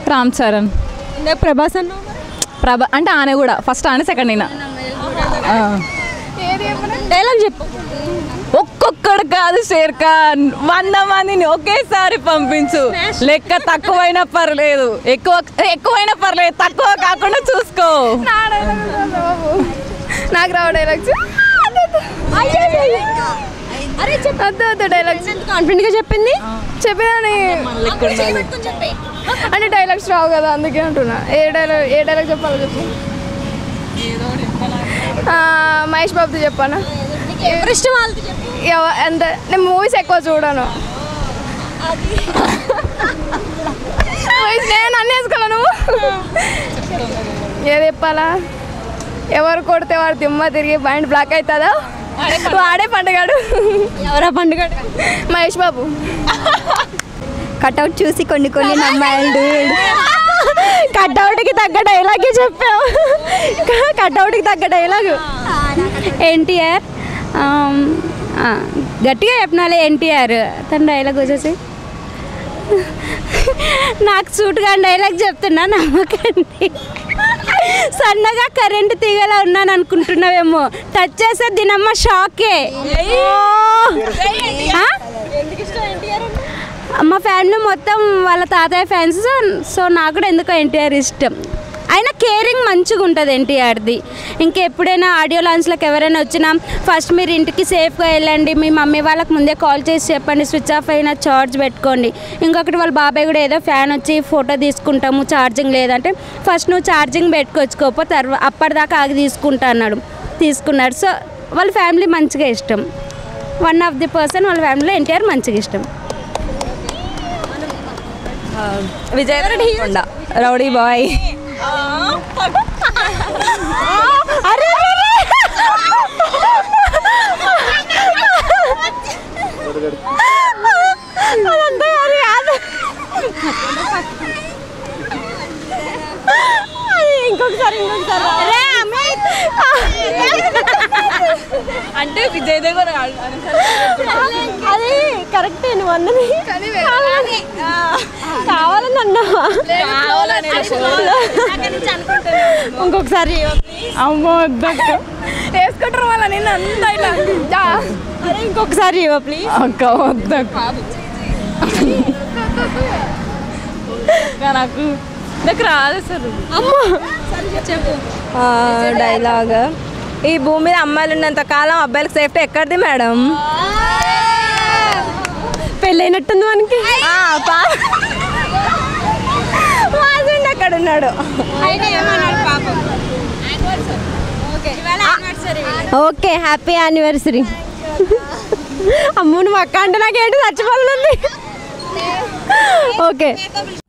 రామ్ చరణ్ ఇందాక ప్రభాస్ అన్నావు ప్రభ అంటే ఆమె కూడా ఫస్ట్ ఆమె సెకండ్ అయినా డైలాగ్ చెప్పు ఒక్కొక్కడు కాదు షేర్ ఖాన్ వంద మందిని ఒకేసారి పంపించు లెక్క తక్కువైనా పర్లేదు ఎక్కువ ఎక్కువైనా పర్లేదు తక్కువ కాకుండా చూసుకో నాకు రావు డైలాగ్స్ అరే వద్దు వద్దు డైలాగ్స్ కాన్ఫిడెంట్ గా చెప్పింది చెప్పినాని అంటే డైలాగ్స్ రావు కదా అందుకే అంటున్నా ఏ డైలాగ్ ఏ డైలాగ్ చెప్పాలో చెప్పు ఆ, మహేష్ బాబుది చెప్పానా ఎవరు ఇష్టం వాళ్ళది చెప్పు ఎవ- ఎంత నేను మూవీస్ ఎక్కువ చూడను మూవీస్ నేను అన్నీ వేసుకోను నువ్వు ఏది చెప్పాలా ఎవరు కొడితే వాడు దిమ్మ తిరిగి మైండ్ బ్లాక్ అవుతుందా వాడే పండుగాడు ఎవరా పండుగ మహేష్ బాబు కట్అవుట్ చూసి కొన్ని కొన్ని నమ్మాడు కట్అవుట్కి తగ్గ డైలాగే చెప్పావు కట్అవుట్కి తగ్గ డైలాగ్ ఎన్టీఆర్ గట్టిగా చెప్పినాలే ఎన్టీఆర్ తన డైలాగ్ వచ్చేసి నాకు సూటుగా డైలాగ్ చెప్తున్నా నమ్మకండి సన్నగా కరెంటు తీగలా ఉన్నాను అనుకుంటున్నావేమో టచ్ చేస్తే దీనమ్మ షాకే ఆ? మా ఫ్యామిలీ మొత్తం వాళ్ళ తాతయ్య ఫ్యాన్స్ సో నాకు కూడా ఎందుకో ఎన్టీఆర్ ఇష్టం అయినా కేరింగ్ మంచిగా ఉంటుంది ఎన్టీఆర్ది ఇంకెప్పుడైనా ఆడియో లాంచ్లకు ఎవరైనా వచ్చినా ఫస్ట్ మీరు ఇంటికి సేఫ్గా వెళ్ళండి మీ మమ్మీ వాళ్ళకి ముందే కాల్ చేసి చెప్పండి స్విచ్ ఆఫ్ అయినా చార్జ్ పెట్టుకోండి ఇంకొకటి వాళ్ళ బాబాయ్ కూడా ఏదో ఫ్యాన్ వచ్చి ఫోటో తీసుకుంటాము ఛార్జింగ్ లేదంటే ఫస్ట్ నువ్వు ఛార్జింగ్ పెట్టుకొచ్చుకోపో తర్వాత అప్పటిదాకా ఆగి తీసుకుంటా అన్నాడు తీసుకున్నాడు సో వాళ్ళ ఫ్యామిలీ మంచిగా ఇష్టం వన్ ఆఫ్ ది పర్సన్ వాళ్ళ ఫ్యామిలీలో ఎన్టీఆర్ మంచిగా ఇష్టం విజయ్ దేవరకొండ రౌడీ బాయ్ ఇంకొకసారి ఇంకొకసారి అంటే విజయ్ దేవర అది కరెక్టే నువ్వు అన్నది కావాలని అన్నావా ఇంకొకసారి అమ్మో వద్దక్క వేసుకుంటారు వాళ్ళ నేను అంత ఇట్లా జా. అరే ఇంకొకసారి ప్లీజ్ అక్క వద్దక్క నాకు నాకు రాదు అసలు డైలాగ్ ఈ భూమి మీద అమ్మాయిలు ఉన్నంత కాలం అబ్బాయిలకు సేఫ్టీ ఎక్కడిది మేడం పెళ్ళైనట్టుంది మనకి వాజండి అక్కడ ఉన్నాడు ఓకే హ్యాపీ యానివర్సరీ అమ్మ నువ్వు అక్క అంటే నాకేంటి చచ్చిపోతుంది ఓకే